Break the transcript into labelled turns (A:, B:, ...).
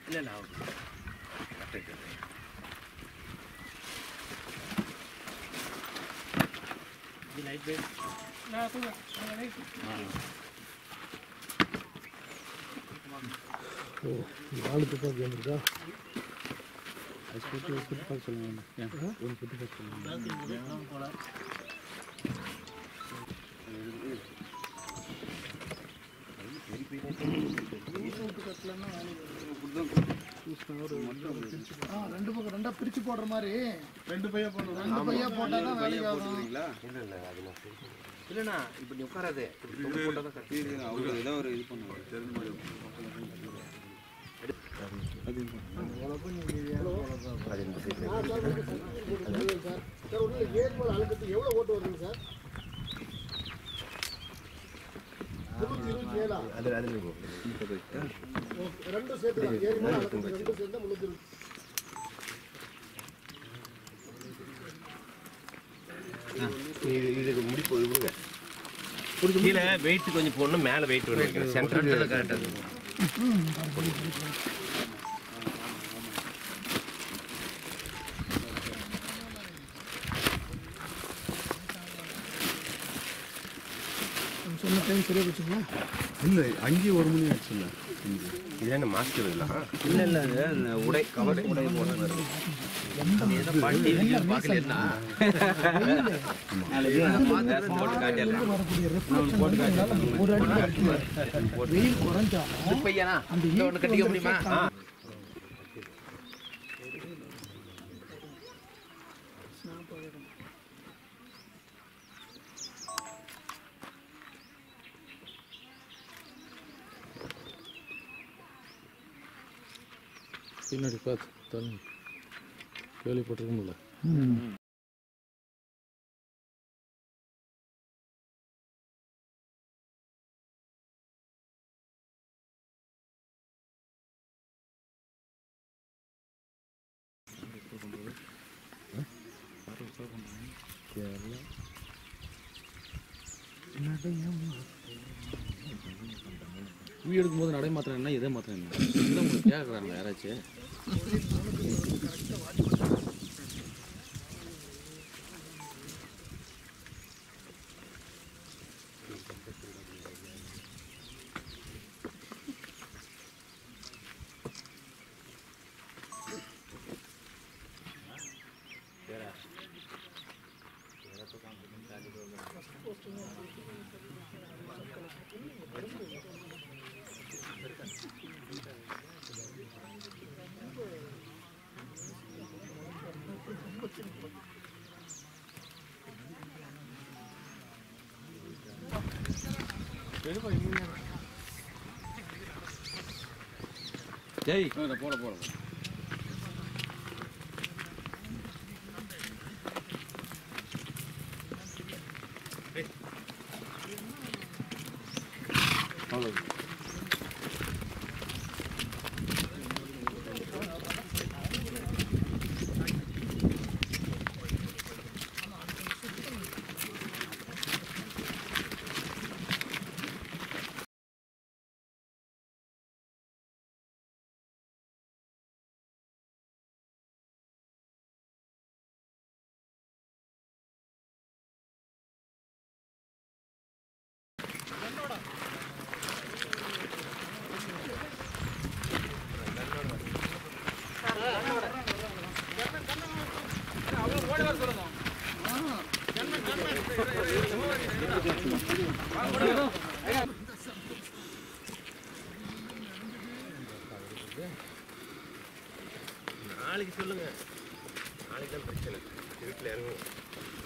A: இல்லை இல்லை ஆகும் கரெக்டாக இது லைட் வெயிட் நான் தூங்க
B: ஓ நாலு துப்பாக்கி வந்துருக்கா
C: அது சுட்டு சுட்டு பார்க்க சொல்லுங்க ஏன் ஒரு சுட்டு பார்க்க சொல்லுங்க
B: ஆ ரெண்டு பக்கம் ரெண்டா பிரிச்சு போடுற மாதிரி ரெண்டு பையா போடுற ரெண்டு பையா போட்டா தான் வேலைக்கு ஆகும்
A: இல்லை இல்லை அது நான் இல்லைண்ணா இப்போ நீ உட்காராது இப்படி போட்டால் தான் கரெக்ட்
D: அவரு ஏதோ ஒரு இது பண்ணுவாரு
A: அது இந்த சைடு
B: சார் சார் ஒன்றும் ஏழு போல அழுத்தத்துக்கு எவ்வளோ ஓட்டு வருதுங்க சார் முந்நூற்றி இருபத்தி ஏழா
A: அது அதில்
B: ஓகே, ரெண்டும் சேர்த்து தான் ஏழு போல அழுத்தத்துக்கு ரெண்டும் சேர்ந்து முந்நூற்றி இருபத்தி
A: இதுக்கு முடி போய் விடுங்க கீழே வெயிட் கொஞ்சம் போடணும் மேலே வெயிட் வேணும் சென்டர் கரெக்டாக
B: சொன்ன டைம் சரியா போச்சுங்களா
C: இல்லை அங்கேயும் ஒரு மணி ஆச்சுல்ல
A: இது என்ன மாஸ்டர் இல்லை
D: இல்ல இல்ல அது அந்த உடை கவர் உடை போடுறது போட்டு காட்டிடலாம்
B: வரக்கூடிய reflection வந்து எங்களால ஒரு அடி அடிக்க முடியாது. வெயில் குறைஞ்சா அந்த heat
A: கட்டிக்க முடியுமா
C: பின்னாடி பார்த்து தண்ணி கேள்விப்பட்டிருக்க முடியல வீடு எடுக்கும்போது நடை மாத்திரம் என்ன இதே மாத்திரம் என்ன இல்லை உங்களுக்கு கேட்குறாங்க யாராச்சும் ஜெய் போட போட போட
A: நாளைக்கு சொல்லுங்க நாளைக்கு தான் பிரச்சனை வீட்டில் இறங்குவோம்